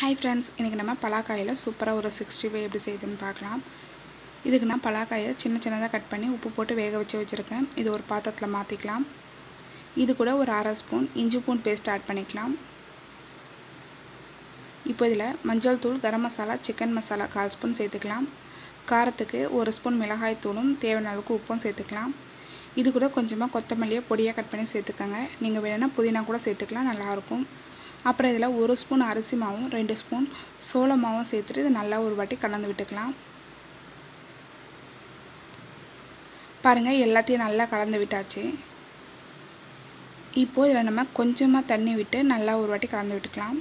hi friends இன்றைக்கி நம்ம பலாக்காயில் சூப்பராக ஒரு சிக்ஸ்டி ஃபைவ் எப்படி செய்யுதுன்னு பார்க்கலாம் இதுக்கு நான் பலாக்காயை சின்ன சின்னதாக கட் பண்ணி உப்பு போட்டு வேக வச்சு வச்சுருக்கேன் இது ஒரு பாத்திரத்தில் மாற்றிக்கலாம் இது கூட ஒரு அரை ஸ்பூன் இஞ்சி பூண்டு பேஸ்ட் ஆட் பண்ணிக்கலாம் இப்போ இதில் மஞ்சள் தூள் கரம் மசாலா சிக்கன் மசாலா கால் ஸ்பூன் சேர்த்துக்கலாம் காரத்துக்கு ஒரு ஸ்பூன் மிளகாய் தூளும் தேவையான அளவுக்கு உப்பும் சேர்த்துக்கலாம் இது கூட கொஞ்சமாக கொத்தமல்லியை பொடியாக கட் பண்ணி சேர்த்துக்கோங்க நீங்கள் வேணும்னா புதினா கூட சேர்த்துக்கலாம் நல்லாயிருக்கும் அப்புறம் இதில் ஒரு ஸ்பூன் அரிசி மாவும் ரெண்டு ஸ்பூன் சோள மாவும் சேர்த்துட்டு இது நல்லா ஒரு வாட்டி கலந்து விட்டுக்கலாம் பாருங்கள் எல்லாத்தையும் நல்லா கலந்து விட்டாச்சு இப்போது இதில் நம்ம கொஞ்சமாக தண்ணி விட்டு நல்லா ஒரு வாட்டி கலந்து விட்டுக்கலாம்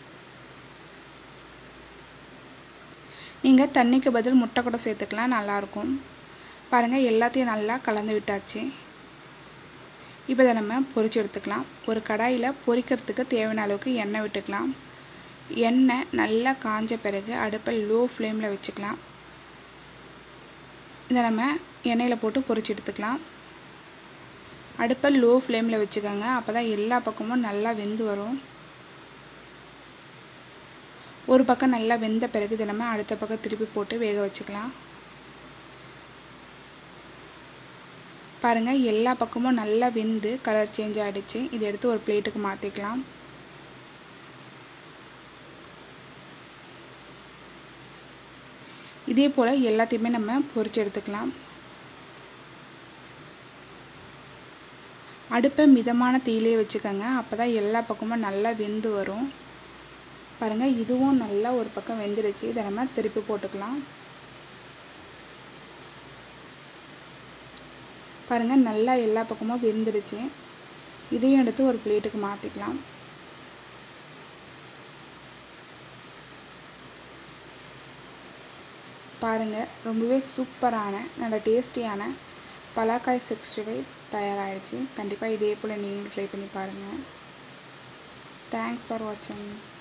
நீங்கள் தண்ணிக்கு பதில் முட்டை கூட சேர்த்துக்கலாம் நல்லாயிருக்கும் பாருங்கள் எல்லாத்தையும் நல்லா கலந்து விட்டாச்சு இப்போ இதை நம்ம பொரிச்சு எடுத்துக்கலாம் ஒரு கடாயில் பொரிக்கிறதுக்கு தேவையான அளவுக்கு எண்ணெய் விட்டுக்கலாம் எண்ணெய் நல்லா காஞ்ச பிறகு அடுப்பை லோ ஃப்ளேமில் வச்சுக்கலாம் இதை நம்ம எண்ணெயில் போட்டு பொரிச்சு எடுத்துக்கலாம் அடுப்பை லோ ஃப்ளேமில் வச்சுக்கோங்க அப்போ தான் எல்லா பக்கமும் நல்லா வெந்து வரும் ஒரு பக்கம் நல்லா வெந்த பிறகு இதை நம்ம அடுத்த பக்கம் திருப்பி போட்டு வேக வச்சுக்கலாம் பாருங்கள் எல்லா பக்கமும் நல்லா வெந்து கலர் சேஞ்ச் ஆகிடுச்சு இதை எடுத்து ஒரு பிளேட்டுக்கு மாற்றிக்கலாம் இதே போல் எல்லாத்தையுமே நம்ம பொரிச்சு எடுத்துக்கலாம் அடுப்பை மிதமான தீயிலே வச்சுக்கோங்க அப்போ தான் எல்லா பக்கமும் நல்லா வெந்து வரும் பாருங்கள் இதுவும் நல்லா ஒரு பக்கம் வெந்துடுச்சு இதை நம்ம திருப்பி போட்டுக்கலாம் பாருங்கள் நல்லா எல்லா பக்கமும் வெந்துடுச்சு இதையும் எடுத்து ஒரு பிளேட்டுக்கு மாற்றிக்கலாம் பாருங்கள் ரொம்பவே சூப்பரான நல்ல டேஸ்டியான பலாக்காய் சிக்ஸ்டி ஃபைவ் தயாராகிடுச்சு கண்டிப்பாக இதே போல் நீங்களும் ட்ரை பண்ணி பாருங்கள் தேங்க்ஸ் ஃபார் வாட்சிங்